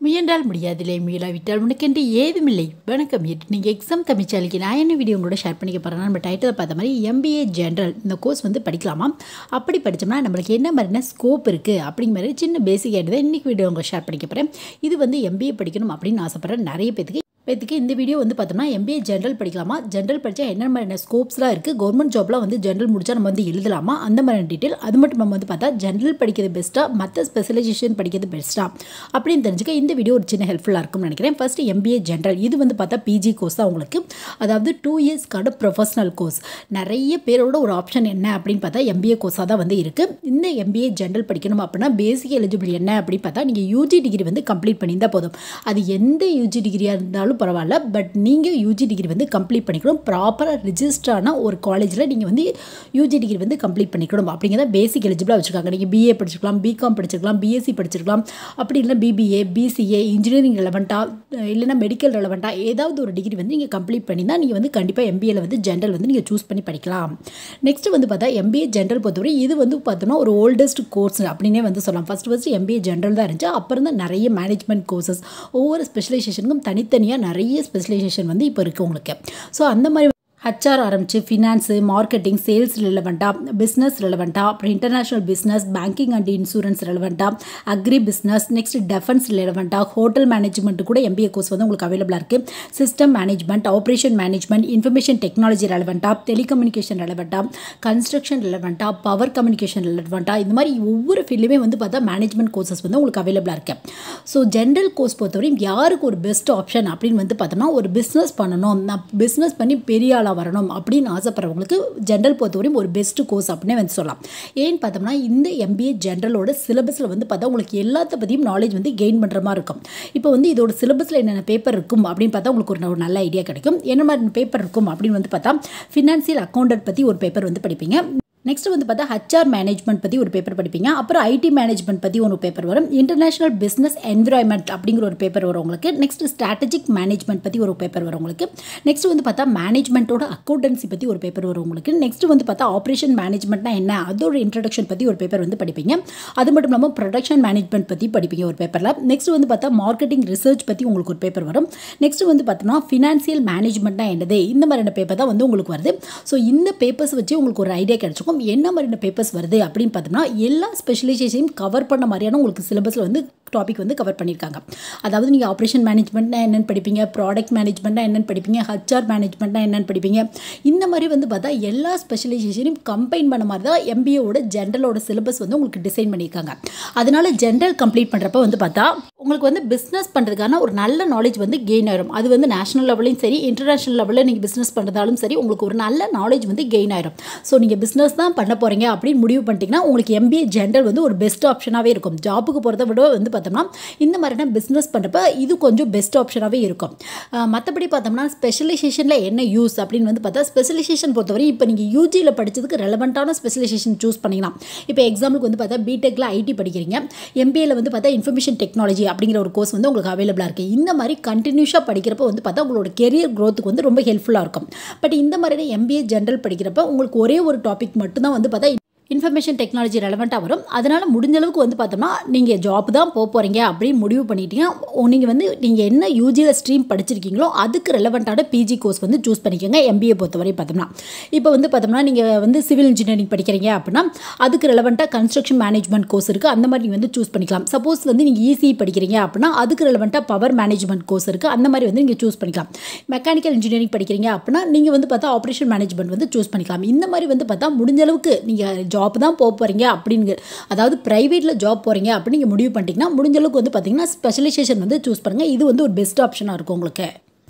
முயன்றால் முடியாதில்லை முயலாவிட்டால் உனக்கென்று ஏதுமில்லை வணக்கம் நீங்கள் எக்ஸாம் தமிச்சாலிக்கு நான் என்ன வீடியோ உங்களோட ஷேர் பண்ணிக்க போகிறேன் நம்ம டைட்டில் பார்த்த மாதிரி எம்பிஏ ஜென்ரல் இந்த கோர்ஸ் வந்து படிக்கலாமா அப்படி படித்தோம்னா நம்மளுக்கு என்ன மாதிரியான ஸ்கோப் இருக்குது அப்படிங்கிற மாதிரி சின்ன பேசிக் ஆகிட்டு தான் இன்றைக்கி வீடியோ உங்களை ஷேர் பண்ணிக்க போகிறேன் இது வந்து எம்பிஏ படிக்கணும் அப்படின்னு ஆசைப்பட்றேன் நிறைய பேத்துக்கு பேத்துக்கு இந்த வீடியோ வந்து பார்த்தோம்னா எம்பிஏ ஜென்ரல் படிக்கலாமா ஜென்ரல் படித்தா என்ன மாதிரியான ஸ்கோப்ஸ்லாம் இருக்குது கவர்மெண்ட் ஜாப்லாம் வந்து ஜென்ரல் முடிச்சா நம்ம வந்து எழுதலாமா அந்த மாதிரியான டீட்டெயில் அது மட்டும் நம்ம வந்து பார்த்தா ஜென்ரல் படிக்கிறது பெஸ்ட்டாக மற்ற ஸ்பெஷலைசேஷன் படிக்கிறது பெஸ்ட்டாக அப்படின்னு தெரிஞ்சுக்க இந்த வீடியோ ஒரு சின்ன ஹெல்ப்ஃபுல்லாக இருக்கும்னு நினைக்கிறேன் ஃபஸ்ட்டு எம்பிஏ ஜென்ரல் இது வந்து பார்த்தா பிஜி கோர்ஸ் தான் உங்களுக்கு அதாவது டூ இயர்ஸ்க்கான ப்ரொஃபஷனல் கோர்ஸ் நிறைய பேரோட ஒரு ஆப்ஷன் என்ன அப்படின்னு பார்த்தா எம்பிஏ கோர்ஸாக தான் வந்து இருக்குது இந்த எம்பிஏ ஜென்ரல் படிக்கணும் அப்படின்னா பேசிக் எலிஜிபிள் என்ன அப்படின்னு பார்த்தா நீங்கள் யூஜி டிகிரி வந்து கம்ப்ளீட் பண்ணியிருந்தால் போதும் அது எந்த யூஜி டிகிரியாக இருந்தாலும் பரவாயில்ல பட் நீங்கள் யூஜி டிகிரி வந்து கம்ப்ளீட் பண்ணிக்கணும் ப்ராப்பராக ரிஜிஸ்டரான ஒரு காலேஜில் நீங்கள் வந்து யூஜி டிகிரி வந்து கம்ப்ளீட் பண்ணிக்கணும் அப்படிங்கிறத பேசிக் எலிஜிபிளாக வச்சுருக்காங்க நீங்கள் பிஏ படிச்சிருக்கலாம் பிகாம் படிச்சிருக்கலாம் பிஎஸ்சி படிச்சிருக்கலாம் அப்படி இல்லை பிபிஏ பிசிஏ இன்ஜினியரிங் ரெலவெண்ட்டாக இல்லைனா மெடிக்கல் ரெலவெண்ட்டாக ஏதாவது ஒரு டிகிரி வந்து நீங்கள் கம்ப்ளீட் பண்ணி தான் நீங்கள் வந்து கண்டிப்பாக எம்பிஏல வந்து ஜென்ரல் வந்து நீங்கள் சூஸ் பண்ணி படிக்கலாம் நெக்ஸ்ட் வந்து பார்த்தா எம்பிஏ ஜென்ரல் பொறுத்தவரை இது வந்து பார்த்தோம்னா ஒரு ஓல்டஸ்ட் கோர்ஸ் அப்படின்னே வந்து சொல்லலாம் ஃபஸ்ட் ஃபஸ்ட்டு எம்பிஏ ஜென்ரல் தான் இருந்துச்சு அப்புறம் தான் நிறைய மேனேஜ்மெண்ட் கோர்சஸ் ஒவ்வொரு ஸ்பெஷலைசேஷனுக்கும் தனித்தனியாக நிறைய ஸ்பெஷலைசேஷன் வந்து இப்போ இருக்குது உங்களுக்கு ஸோ அந்த மாதிரி ஹச்ஆர் ஆரம்பிச்சு ஃபினான்ஸு மார்க்கெட்டிங் சேல்ஸ் ரிலவெண்ட்டாக பிஸ்னஸ் ரிலவெண்ட்டாக அப்புறம் international business banking and insurance ரிலவெண்ட்டாக அக்ரி பிஸ்னஸ் நெக்ஸ்ட் டெஃபென்ஸ் ரிலவெண்ட்டாக ஹோட்டல் மேனேஜ்மெண்ட் கூட எம்பிஏ கோர்ஸ் வந்து உங்களுக்கு அவைலபிளாக இருக்குது system management operation management information technology ரெலவெண்ட்டாக டெலிகம்யூனிகேஷன் ரெலவெண்ட்டாக கன்ஸ்ட்ரக்ஷன் ரிலவெண்ட்டாக பவர் கம்யூனிகேஷன் ரிலவெண்ட்டாக இந்த மாதிரி ஒவ்வொரு ஃபீல்டுமே வந்து பார்த்தா மேனேஜ்மெண்ட் கோர்சஸ் வந்து உங்களுக்கு அவைலபிளாக இருக்குது ஸோ ஜென்ரல் கோர்ஸ் பொறுத்தவரையும் யாருக்கு ஒரு பெஸ்ட் ஆப்ஷன் அப்படின்னு வந்து பார்த்தோம்னா ஒரு பிஸ்னஸ் பண்ணணும் நான் பிஸ்னஸ் பண்ணி பெரிய ஆளாக வரணும் அப்படின்னு ஆசைப்படுறவங்களுக்கு ஜென்ரல் பொறுத்தவரையும் ஒரு பெஸ்ட் கோர்ஸ் அப்படின்னே வந்து சொல்லலாம் ஏன்னு பார்த்தோம்னா இந்த எம்பிஏ ஜென்ரலோட சிலபஸில் வந்து பார்த்தா உங்களுக்கு எல்லாத்த பற்றியும் நாலேஜ் வந்து கெயின் பண்ணுற மாதிரி இருக்கும் இப்போ வந்து இதோட சிலபஸில் என்னென்ன பேப்பர் இருக்கும் அப்படின்னு பார்த்தா உங்களுக்கு ஒரு ஒரு நல்ல ஐடியா கிடைக்கும் என்ன மாதிரி பேப்பர் இருக்கும் அப்படின்னு வந்து பார்த்தா ஃபினான்சியல் அக்கௌண்டன்ட் பற்றி ஒரு பேப்பர் வந்து படிப்பீங்க நெக்ஸ்ட் வந்து பார்த்தா ஹச்ஆர் மேனேஜ்மெண்ட் பற்றி ஒரு பேப்பர் படிப்பீங்க அப்புறம் ஐடி மேனேஜ்மெண்ட் பற்றி ஒரு பேப்பர் வரும் இன்டர்நேஷனல் பிஸ்னஸ் என்விரான்மெண்ட் அப்படிங்கிற ஒரு பேப்பர் வரும் உங்களுக்கு நெக்ஸ்ட் ஸ்ட்ராட்டஜிக் மேனேஜ்மெண்ட் பற்றி ஒரு பேப்பர் வரும் உங்களுக்கு நெக்ஸ்ட் வந்து பார்த்தா மேனேஜ்மெண்ட்டோட அக்கௌண்டன்சி பற்றி ஒரு பேப்பர் வரும் உங்களுக்கு நெக்ஸ்ட் வந்து பார்த்தா ஆப்ரேஷன் மேனேஜ்மெண்ட்னா என்ன அதோட இன்ட்ரடக்ஷன் பற்றி ஒரு பேப்பர் வந்து படிப்பீங்க அது மட்டும் இல்லாமல் ப்ரொடக்ஷன் மேனேஜ்மெண்ட் பற்றி படிப்பீங்க ஒரு பேப்பரில் நெக்ஸ்ட் வந்து பார்த்தா மார்க்கெட்டிங் ரிசர்ச் பற்றி உங்களுக்கு ஒரு பேப்பர் வரும் நெக்ஸ்ட் வந்து பார்த்தோம்னா ஃபினான்சியல் மேனேஜ்மெண்ட்னா என்னது இந்த மாதிரியான பேப்பர் தான் வந்து உங்களுக்கு வருது ஸோ இந்த பேப்பர்ஸ் வச்சு உங்களுக்கு ஒரு ஐடியா கிடைச்சிக்கும் இருக்கும் என்ன மாதிரியான பேப்பர்ஸ் வருது அப்படின்னு பார்த்தோம்னா எல்லா ஸ்பெஷலைசேஷனையும் கவர் பண்ண மாதிரியான உங்களுக்கு சிலபஸில் வந்து டாபிக் வந்து கவர் பண்ணியிருக்காங்க அதாவது நீங்கள் ஆப்ரேஷன் மேனேஜ்மெண்ட்னா என்னென்னு படிப்பீங்க ப்ராடக்ட் மேனேஜ்மெண்ட்னா என்னென்னு படிப்பீங்க ஹச்ஆர் மேனேஜ்மெண்ட்னா என்னென்னு படிப்பீங்க இந்த மாதிரி வந்து பார்த்தா எல்லா ஸ்பெஷலைசேஷனையும் கம்பைன் பண்ண மாதிரி தான் எம்பிஏவோட ஜென்ரலோட சிலபஸ் வந்து உங்களுக்கு டிசைன் பண்ணியிருக்காங்க அதனால ஜென்ரல் கம்ப்ளீட் பண்ணுறப்ப வந்து பார்த்தா உங்களுக்கு வந்து பிஸ்னஸ் பண்ணுறதுக்கான ஒரு நல்ல நாலேஜ் வந்து கெயின் ஆயிரும் அது வந்து நேஷனல் லெவலையும் சரி இன்டர்நேஷனல் லெவலில் நீங்கள் பிஸ்னஸ் பண்ணுறதாலும் சரி உங்களுக்கு ஒரு நல்ல நாலேஜ் வந்து கெயின் ஆயிரும் ஸோ நீங்கள் பிஸ்னஸ் தான் பண்ண போகிறீங்க அப்படின்னு முடிவு பண்ணிட்டீங்கன்னா உங்களுக்கு எம்பிஏ ஜென்ரல் வந்து ஒரு பெஸ்ட் ஆப்ஷனாகவே இருக்கும் ஜாப்புக்கு போகிறத விட வந்து பார்த்தோம்னா இந்த மாதிரியான பிஸ்னஸ் பண்ணுறப்ப இது கொஞ்சம் பெஸ்ட் ஆப்ஷனாகவே இருக்கும் மற்றபடி பார்த்தோம்னா ஸ்பெஷலைசேஷனில் என்ன யூஸ் அப்படின்னு வந்து பார்த்தா ஸ்பெஷலைசேஷன் பொறுத்தவரை இப்போ நீங்கள் யூஜியில் படித்ததுக்கு ரெலவெண்ட்டான ஸ்பெஷலைசேஷன் சூஸ் பண்ணிக்கலாம் இப்போ எக்ஸாம்பிளுக்கு வந்து பார்த்தா பிடெக்கில் ஐடி படிக்கிறீங்க எம்பிஏல வந்து பார்த்தா இன்ஃபர்மேஷன் டெக்னாலஜி அப்படிங்கிற ஒரு கோர்ஸ் வந்து உங்களுக்கு அவைலபிளாக இருக்குது இந்த மாதிரி கண்டினியூஸாக படிக்கிறப்ப வந்து பார்த்தா உங்களோட கெரியர் க்ரோத்துக்கு வந்து ரொம்ப ஹெல்ப்ஃபுல்லாக இருக்கும் பட் இந்த மாதிரியான எம்பிஏ ஜென்ரல் படிக்கிறப்ப உங்களுக்கு ஒரே ஒரு டாபிக் மட்டும்தான் வந்து பார்த்தா இன்ஃபர்மேஷன் டெக்னாலஜி ரெலவெண்ட்டாக வரும் அதனால் முடிஞ்ச அளவுக்கு வந்து பார்த்தோம்னா நீங்கள் ஜாப் தான் போக போகிறீங்க அப்படின்னு முடிவு பண்ணிட்டீங்கன்னா நீங்கள் வந்து நீங்கள் என்ன யூஜியில் ஸ்ட்ரீம் படிச்சிருக்கீங்களோ அதுக்கு ரெலவெண்ட்டான பிஜி கோர்ஸ் வந்து சூஸ் பண்ணிக்கோங்க எம்பிஏ பொறுத்தவரை பார்த்தோம்னா இப்போ வந்து பார்த்தோம்னா நீங்கள் வந்து சிவில் இன்ஜினியரிங் படிக்கிறீங்க அப்படின்னா அதுக்கு ரெலவெண்ட்டாக கன்ஸ்ட்ரக்ஷன் மேனேஜ்மெண்ட் கோர்ஸ் இருக்குது அந்த மாதிரி நீங்கள் வந்து சூஸ் பண்ணிக்கலாம் சப்போஸ் வந்து நீங்கள் இசி படிக்கிறீங்க அப்படின்னா அதுக்கு ரெலவெண்ட்டாக பவர் மேனேஜ்மெண்ட் கோர்ஸ் இருக்குது அந்த மாதிரி வந்து நீங்கள் சூஸ் பண்ணிக்கலாம் மெக்கானிக்கல் இன்ஜினியரிங் படிக்கிறீங்க அப்படின்னா நீங்கள் வந்து பார்த்தா ஆப்ரேஷன் மேனேஜ்மெண்ட் வந்து சூஸ் பண்ணிக்கலாம் இந்த மாதிரி வந்து பார்த்தா முடிஞ்ச அளவுக்கு நீங்கள் ஜாப் தான் போக போகிறீங்க அப்படிங்க அதாவது ப்ரைவேட்டில் ஜாப் போகிறீங்க அப்படின்னு நீங்கள் முடிவு பண்ணிட்டீங்கன்னா முடிஞ்ச அளவுக்கு வந்து பார்த்தீங்கன்னா ஸ்பெஷலைசேஷன் வந்து சூஸ் பண்ணுங்கள் இது வந்து ஒரு பெஸ்ட் ஆப்ஷனாக இருக்கும் உங்களுக்கு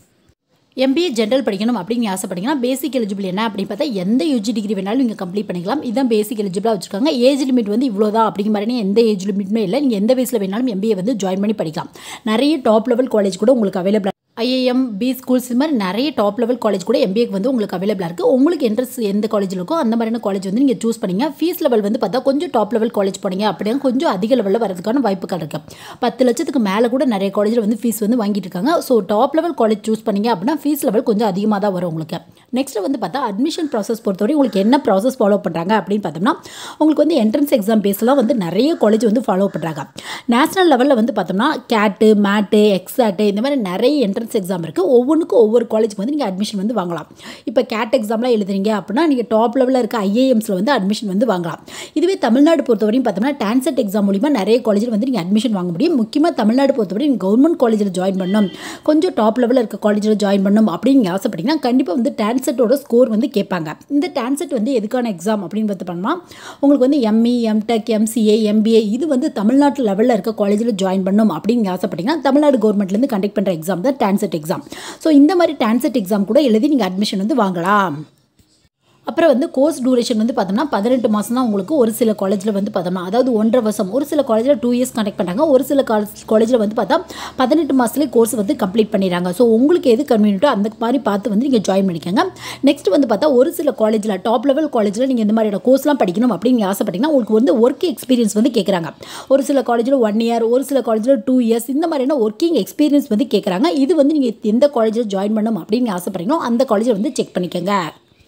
எம்பிஏ ஜென்ரல் படிக்கணும் அப்படின்னு ஆசைப்பட்டீங்கன்னா பேசிக் எலிஜிபிள் என்ன அப்படின்னு பார்த்தா எந்த யூஜி டிகிரி வேணாலும் நீங்கள் கம்ப்ளீட் பண்ணிக்கலாம் இதான் பேசிக் எலிஜிபிளாக வச்சுருக்காங்க ஏஜ் லிமிட் வந்து இவ்வளோ தான் அப்படிங்கிற மாதிரி எந்த ஏஜ் லிமிட்டுமே இல்லை நீங்கள் எந்த வயசில் வேணாலும் எம்பிஏ வந்து ஜாயின் பண்ணி படிக்கலாம் நிறைய டாப் லெவல் காலேஜ் கூட உங்களுக்கு அவைலபிள் ஐஏஎம் பி ஸ்கூல்ஸ் இது மாதிரி நிறைய டாப் லெவல் காலேஜ் கூட எம்பிஏக்கு வந்து உங்களுக்கு அவைலபிளாக இருக்குது உங்களுக்கு இன்ட்ரெஸ்ட் எந்த காலேஜில் இருக்கோ அந்த மாதிரியான காலேஜ் வந்து நீங்கள் சூஸ் பண்ணிங்க ஃபீஸ் லெவல் வந்து பார்த்தா கொஞ்சம் டாப் லெவல் காலேஜ் போனீங்க அப்படின்னா கொஞ்சம் அதிக லெவலில் வரதுக்கான வாய்ப்புகள் இருக்குது பத்து லட்சத்துக்கு மேலே கூட நிறைய காலேஜில் வந்து ஃபீஸ் வந்து வாங்கிட்டு இருக்காங்க so top level college choose பண்ணீங்க அப்படின்னா ஃபீஸ் லெவல் கொஞ்சம் அதிகமாக தான் வரும் உங்களுக்கு நெக்ஸ்ட் வந்து பார்த்தா அட்மிஷன் ப்ராசஸ் பொறுத்தவரை உங்களுக்கு என்ன ப்ராசஸ் ஃபாலோ பண்ணுறாங்க அப்படின்னு பார்த்தோம்னா உங்களுக்கு வந்து என்ட்ரன்ஸ் எக்ஸாம் பேஸ்லாம் வந்து நிறைய காலேஜ் வந்து ஃபாலோ பண்ணுறாங்க நேஷனல் லெவலில் வந்து பார்த்தோம்னா கேட்டு மேட்டு எக்ஸாட்டு இந்த மாதிரி நிறைய என்ட்ரன்ஸ் எக்ஸாம் இருக்குது ஒவ்வொன்றுக்கும் ஒவ்வொரு காலேஜுக்கு வந்து நீங்கள் அட்மிஷன் வந்து வாங்கலாம் இப்போ கேட் எக்ஸாம்லாம் எழுதுறீங்க அப்படின்னா நீங்கள் டாப் லெவலில் இருக்க ஐஏஎம்ஸில் வந்து அட்மிஷன் வந்து வாங்கலாம் இதுவே தமிழ்நாடு பொறுத்தவரையும் பார்த்தோம்னா டான்செட் எக்ஸாம் மூலிமா நிறைய காலேஜில் வந்து நீங்கள் அட்மிஷன் வாங்க முடியும் முக்கியமாக தமிழ்நாடு பொறுத்தவரை நீங்கள் கவர்மெண்ட் காலேஜில் ஜாயின் பண்ணணும் கொஞ்சம் டாப் லெவலில் இருக்க காலேஜில் ஜாயின் பண்ணணும் அப்படின்னு நீங்கள் ஆசைப்பட்டீங்கன்னா கண்டிப்பாக வந்து டான்செட்டோட ஸ்கோர் வந்து கேட்பாங்க இந்த டான்செட் வந்து எதுக்கான எக்ஸாம் அப்படின்னு பார்த்து பண்ணால் உங்களுக்கு வந்து எம்இ எம்டெக் எம்சிஏ எம்பிஏ இது வந்து தமிழ்நாட்டு லெவலில் இருக்க காலேஜில் ஜாயின் பண்ணணும் அப்படின்னு நீங்கள் ஆசைப்பட்டீங்கன்னா தமிழ்நாடு கவர்மெண்ட்லேருந்து கண்டக்ட் பண்ணுற எக்ஸாம் தான் டான்செட் எக்ஸாம் ஸோ இந்த மாதிரி டான்செட் எக்ஸாம் கூட எழுதி நீங்கள் அட்மிஷன் வந்து வாங்கலாம் அப்புறம் வந்து கோர்ஸ் டூரேஷன் வந்து பார்த்தோம்னா பதினெட்டு மாதம் தான் உங்களுக்கு ஒரு சில காலேஜில் வந்து பார்த்தோம்னா அதாவது ஒன்றரை வருஷம் ஒரு சில காலேஜில் டூ இயர்ஸ் கனெக்ட் பண்ணுறாங்க ஒரு சில காலேஜ் காலேஜில் வந்து பார்த்தா பதினெட்டு மாதத்துலேயே கோர்ஸ் வந்து கம்ப்ளீட் பண்ணிடுறாங்க ஸோ உங்களுக்கு எது கன்வீனியன்ட்டோ அந்த மாதிரி பார்த்து வந்து நீங்கள் ஜாயின் பண்ணிக்கோங்க நெக்ஸ்ட் வந்து பார்த்தா ஒரு சில காலேஜில் டாப் லெவல் காலேஜில் நீங்கள் இந்த மாதிரியான கோர்ஸ்லாம் படிக்கணும் அப்படின்னு நீங்கள் ஆசைப்பட்டீங்கன்னா உங்களுக்கு வந்து ஒர்க் எக்ஸ்பீரியன்ஸ் வந்து கேட்குறாங்க ஒரு சில காலேஜில் ஒன் இயர் ஒரு சில காலேஜில் டூ இயர்ஸ் இந்த மாதிரியான ஒர்க்கிங் எக்ஸ்பீரியன்ஸ் வந்து கேட்குறாங்க இது வந்து நீங்கள் எந்த காலேஜில் ஜாயின் பண்ணணும் அப்படின்னு ஆசைப்பட்டீங்களோ அந்த காலேஜில் வந்து செக் பண்ணிக்கோங்க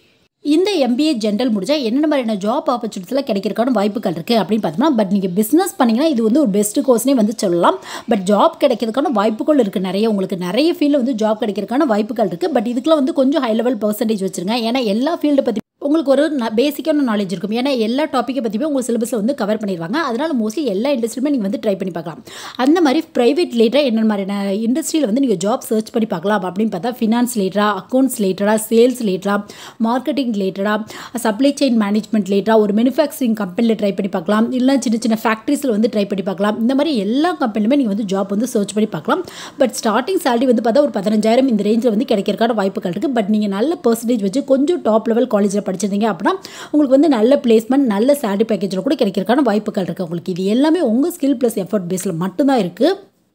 இந்த எம்பிஏ ஜென்ரல் முடிச்சா என்னென்ன மாதிரியான ஜாப் ஆப்பர்ச்சுனிட்டிஸில் கிடைக்கிறக்கான வாய்ப்புகள் இருக்குது அப்படின்னு பார்த்தோம்னா பட் நீங்கள் பிஸ்னஸ் பண்ணிங்கன்னா இது வந்து ஒரு பெஸ்ட் கோர்ஸ்னே வந்து சொல்லலாம் பட் ஜாப் கிடைக்கிறதுக்கான வாய்ப்புகள் இருக்குது நிறைய உங்களுக்கு நிறைய ஃபீல்டில் வந்து ஜாப் கிடைக்கிறதுக்கான வாய்ப்புகள் இருக்குது பட் இதுக்கெல்லாம் வந்து கொஞ்சம் ஹை லெவல் பர்சன்டேஜ் வச்சுருங்க ஏன்னா எல்லா ஃபீல்டை பற்றி உங்களுக்கு ஒரு பேசிக்கான நாலேஜ் இருக்கும் ஏன்னா எல்லா டாப்பிக்கை பற்றியுமே உங்கள் சிலபஸில் வந்து கவர் பண்ணிடுவாங்க அதனால் மோஸ்ட்லி எல்லா இண்டஸ்ட்ரியுமே நீங்கள் வந்து ட்ரை பண்ணி பார்க்கலாம் அந்த மாதிரி ப்ரைவேட் லேட்டராக என்ன மாதிரியான இண்டஸ்ட்ரியில் வந்து நீங்கள் ஜாப் சர்ச் பண்ணி பார்க்கலாம் அப்படின்னு பார்த்தா ஃபினான்ஸ் லேட்டராக அக்கௌண்ட்ஸ் லேட்டராக சேல்ஸ் லேட்டராக மார்க்கெட்டிங் லேட்டராக சப்ளை செயின் மேனேஜ்மெண்ட் லேட்டராக ஒரு மேனுஃபேக்சரிங் கம்பெனியில் ட்ரை பண்ணி பார்க்கலாம் இல்லை சின்ன சின்ன ஃபேக்ட்ரிஸில் வந்து ட்ரை பண்ணி பார்க்கலாம் இந்த மாதிரி எல்லா கம்பெனிலுமே நீங்கள் வந்து ஜாப் வந்து சர்ச் பண்ணி பார்க்கலாம் பட் ஸ்டார்டிங் சேலரி வந்து பார்த்தா ஒரு பதினஞ்சாயிரம் இந்த ரேஞ்சில் வந்து கிடைக்கிறக்கான வாய்ப்புகள் இருக்குது பட் நீங்கள் நல்ல பர்சன்டேஜ் வச்சு கொஞ்சம் டாப் லெவல் காலேஜில் படிச்சிருந்தீங்க அப்படின்னா உங்களுக்கு வந்து நல்ல பிளேஸ்மெண்ட் நல்ல சேலரி பேக்கேஜில் கூட கிடைக்கிறதுக்கான வாய்ப்புகள் இருக்குது உங்களுக்கு இது எல்லாமே உங்கள் ஸ்கில் ப்ளஸ் எஃபர்ட் பேஸில் மட்டும்தான் இருக்குது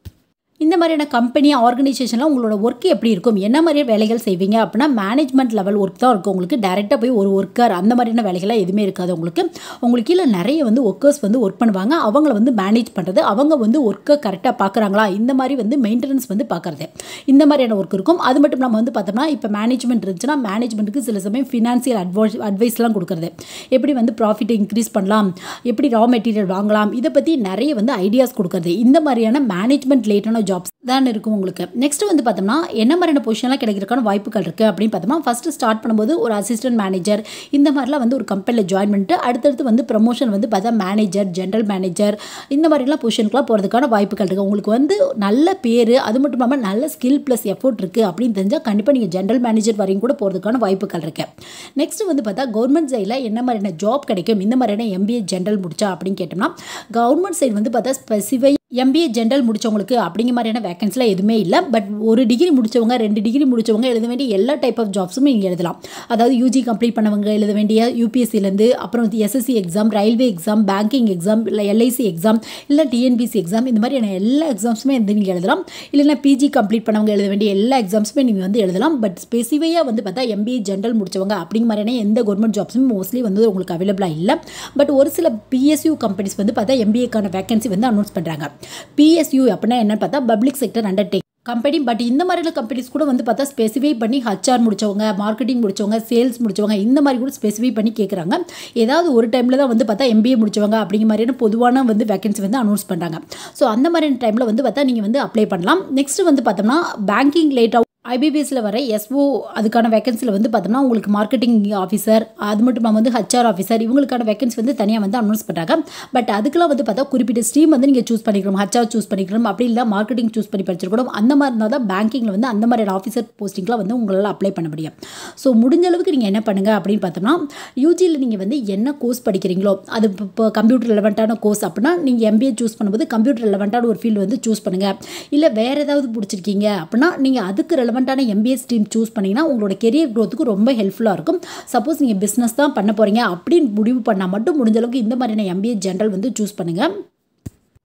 இந்த மாதிரியான கம்பெனி ஆர்கனைசேஷனில் உங்களோட ஒர்க் எப்படி இருக்கும் என்ன மாதிரியான வேலைகள் செய்வீங்க அப்படின்னா மேனேஜ்மெண்ட் லெவல் ஒர்க் தான் இருக்கும் உங்களுக்கு டேரெக்டாக போய் ஒரு ஒர்க்கர் அந்த மாதிரியான வேலைகள்லாம் எதுவுமே இருக்காது உங்களுக்கு உங்களுக்கு கீழே நிறைய வந்து ஒர்க்கர்ஸ் வந்து ஒர்க் பண்ணுவாங்க அவங்கள வந்து மேனேஜ் பண்ணுறது அவங்க வந்து ஒர்க்கை கரெக்டாக பார்க்குறாங்களா இந்த மாதிரி வந்து மெயின்டெனன்ஸ் வந்து பார்க்குறது இந்த மாதிரியான ஒர்க் இருக்கும் அது மட்டும் நம்ம வந்து பார்த்தோம்னா இப்போ மேனேஜ்மெண்ட் இருந்துச்சுன்னா மேனேஜ்மெண்ட்டுக்கு சில சமயம் ஃபினான்சியல் அட்வைஸ் அட்வைஸ்லாம் கொடுக்குறது எப்படி வந்து ப்ராஃபிட்டை இன்க்ரீஸ் பண்ணலாம் எப்படி ரா மெட்டீரியல் வாங்கலாம் இதை பற்றி நிறைய வந்து ஐடியாஸ் கொடுக்குறது இந்த மாதிரியான மேனேஜ்மெண்ட் லேட்டான ஜாப்ஸ் தான் இருக்கும் உங்களுக்கு நெக்ஸ்ட் வந்து பார்த்தோம்னா என்ன மாதிரியான பொசிஷன்லாம் கிடைக்கிறதுக்கான வாய்ப்புகள் இருக்குது அப்படின்னு பார்த்தோம்னா ஃபஸ்ட்டு ஸ்டார்ட் பண்ணும்போது ஒரு அசிஸ்டன்ட் மேனேஜர் இந்த மாதிரிலாம் வந்து ஒரு கம்பெனியில் ஜாயின் பண்ணிட்டு அடுத்தடுத்து வந்து ப்ரமோஷன் வந்து பார்த்தா மேனேஜர் ஜென்ரல் மேனேஜர் இந்த மாதிரிலாம் பொசிஷனுக்குலாம் போகிறதுக்கான வாய்ப்புகள் இருக்குது உங்களுக்கு வந்து நல்ல பேர் அது மட்டும் இல்லாமல் நல்ல ஸ்கில் ப்ளஸ் எஃபோர்ட் இருக்குது அப்படின்னு தெரிஞ்சால் கண்டிப்பாக நீங்கள் ஜென்ரல் மேனேஜர் வரையும் கூட போகிறதுக்கான வாய்ப்புகள் இருக்குது நெக்ஸ்ட் வந்து பார்த்தா கவர்மெண்ட் சைடில் என்ன மாதிரியான ஜாப் கிடைக்கும் இந்த மாதிரியான எம்பிஏ ஜென்ரல் முடிச்சா அப்படின்னு கேட்டோம்னா கவர்மெண்ட் சைடு வந்து பார்த்தா ஸ்பெசிஃபை எம்பிஏ ஜென்ரல் முடிச்சவங்களுக்கு அப்படிங்கிற மாதிரியான வேகன்சிலாம் எதுவுமே இல்லை பட் ஒரு டிகிரி முடிச்சவங்க ரெண்டு டிகிரி முடிச்சவங்க எழுத வேண்டிய எல்லா டைப் ஆஃப் ஜாப்ஸும் நீங்கள் எழுதலாம் அதாவது யூஜி கம்ப்ளீட் பண்ணவங்க எழுத வேண்டிய யூபிஎஸ்சிலேருந்து அப்புறம் வந்து SSC exam railway exam banking exam இல்லை எல்ஐசி எக்ஸாம் இல்லை டிஎன்பிசி எக்ஸாம் இந்த மாதிரியான எல்லா எக்ஸாம்ஸுமே வந்து நீங்கள் எழுதலாம் இல்லைன்னா பிஜி கம்ப்ளீட் பண்ணவங்க எழுத வேண்டிய எல்லா எக்ஸாம்ஸுமே நீங்கள் வந்து எழுதலாம் பட் ஸ்பெசிஃபையாக வந்து பார்த்தா எம்பிஏ ஜென்ரல் முடிச்சவங்க அப்படிங்கிற மாதிரியான எந்த கவர்மெண்ட் ஜாப்ஸுமே மோஸ்ட்லி வந்து உங்களுக்கு அவைலபிளாக இல்லை பட் ஒரு சில பிஎஸ்யூ கம்பெனிஸ் வந்து பார்த்தா எம்பிஏக்கான வேகன்சி வந்து அனௌன்ஸ் பண்ணுறாங்க பிஎஸ்யூ அப்படின்னா என்னன்னு பார்த்தா public sector undertake company but இந்த மாதிரியான கம்பெனிஸ் கூட வந்து பார்த்தா ஸ்பெசிஃபை பண்ணி ஹச்ஆர் முடிச்சவங்க மார்க்கெட்டிங் முடிச்சவங்க சேல்ஸ் முடிச்சவங்க இந்த மாதிரி கூட ஸ்பெசிஃபை பண்ணி கேட்குறாங்க ஏதாவது ஒரு டைமில் தான் வந்து பார்த்தா எம்பிஏ முடிச்சவங்க அப்படிங்கிற மாதிரியான பொதுவான வந்து வேகன்சி வந்து அனௌன்ஸ் பண்ணுறாங்க ஸோ அந்த மாதிரியான டைமில் வந்து பார்த்தா நீங்கள் வந்து அப்ளை பண்ணலாம் நெக்ஸ்ட் வந்து பார்த்தோம்னா பேங்கிங் லேட்டாக ஐபிபிஎஸ்சில் வர எஸ்ஓ அதுக்கான வேகன்சியில் வந்து பார்த்தோம்னா உங்களுக்கு மார்க்கெட்டிங் ஆஃபீஸர் அது மட்டும் இல்லாமல் வந்து ஹச்ஆர் ஆஃபீஸர் இவங்களுக்கான வேகன்சி வந்து தனியாக வந்து அனௌன்ஸ் பண்ணுறாங்க பட் அதுக்கெல்லாம் வந்து பார்த்தா குறிப்பிட்ட ஸ்ட்ரீம் வந்து நீங்கள் சூஸ் பண்ணிக்கணும் ஹச்ஆர் சூஸ் பண்ணிக்கணும் அப்படி இல்லை மார்க்கெட்டிங் சூஸ் பண்ணி படிச்சிருக்கணும் அந்த மாதிரி இருந்தால் தான் பேங்கிங்கில் வந்து அந்த மாதிரியான ஆஃபீஸர் போஸ்டிங்லாம் வந்து உங்களால் அப்ளை பண்ண முடியும் ஸோ முடிஞ்ச அளவுக்கு நீங்கள் என்ன பண்ணுங்கள் அப்படின்னு பார்த்தோம்னா யூஜியில் நீங்கள் வந்து என்ன கோர்ஸ் படிக்கிறீங்களோ அது இப்போ கம்ப்யூட்டர் ரெலவெண்ட்டான கோர்ஸ் அப்படின்னா நீங்கள் எம்பிஏ சூஸ் பண்ணும்போது கம்ப்யூட்டர் ரெலவெண்ட்டான ஒரு ஃபீல்டு வந்து சூஸ் பண்ணுங்கள் இல்லை வேறு ஏதாவது பிடிச்சிருக்கீங்க அப்படின்னா நீங்கள் அதுக்கு ரெலவெண்ட்டான எம்பிஏ ஸ்ட்ரீம் சூஸ் பண்ணிங்கன்னா உங்களோட கெரியர் க்ரோத்துக்கு ரொம்ப ஹெல்ப்ஃபுல்லாக இருக்கும் சப்போஸ் நீங்கள் பிஸ்னஸ் தான் பண்ண போகிறீங்க அப்படின்னு முடிவு பண்ணால் மட்டும் முடிஞ்ச அளவுக்கு இந்த மாதிரியான எம்பிஏ ஜென்ரல் வந்து சூஸ் பண்ணுங்கள்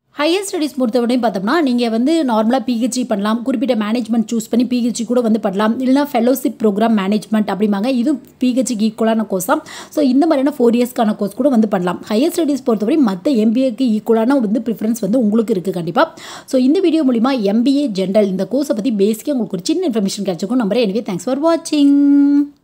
ஹையர் ஸ்டடீஸ் பொறுத்தவரையும் பார்த்தோம்னா நீங்கள் வந்து நார்மலாக பிஹெச்டி பண்ணலாம் குறிப்பிட்ட மேனேஜ்மெண்ட் சூஸ் பண்ணி பிஹெச்டி கூட வந்து பண்ணலாம் இல்லைனா ஃபெலோஷிப் ப்ரோக்ராம் மேனேஜ்மெண்ட் அப்படிம்பாங்க இதுவும் பிஹெச்சிக்கு ஈக்குவலான கோர்ஸ் தான் ஸோ இந்த மாதிரியான ஃபோர் இயர்ஸ்க்கான கோர்ஸ் கூட வந்து பண்ணலாம் ஹையர் ஸ்டடீஸ் பொறுத்தவரை மற்ற எம்பிஏக்கு ஈக்குவலான வந்து ப்ரிஃபரன்ஸ் வந்து உங்களுக்கு இருக்குது கண்டிப்பாக ஸோ இந்த வீடியோ மூலிமா எம்பிஏ ஜென்ரல் இந்த கோர்ஸை பற்றி பேசிக்காக உங்களுக்கு ஒரு சின்ன இன்ஃபர்மேஷன் கிடைச்சிருக்கும் நம்பரே எனவே தேங்க்ஸ் ஃபார் வாட்சிங்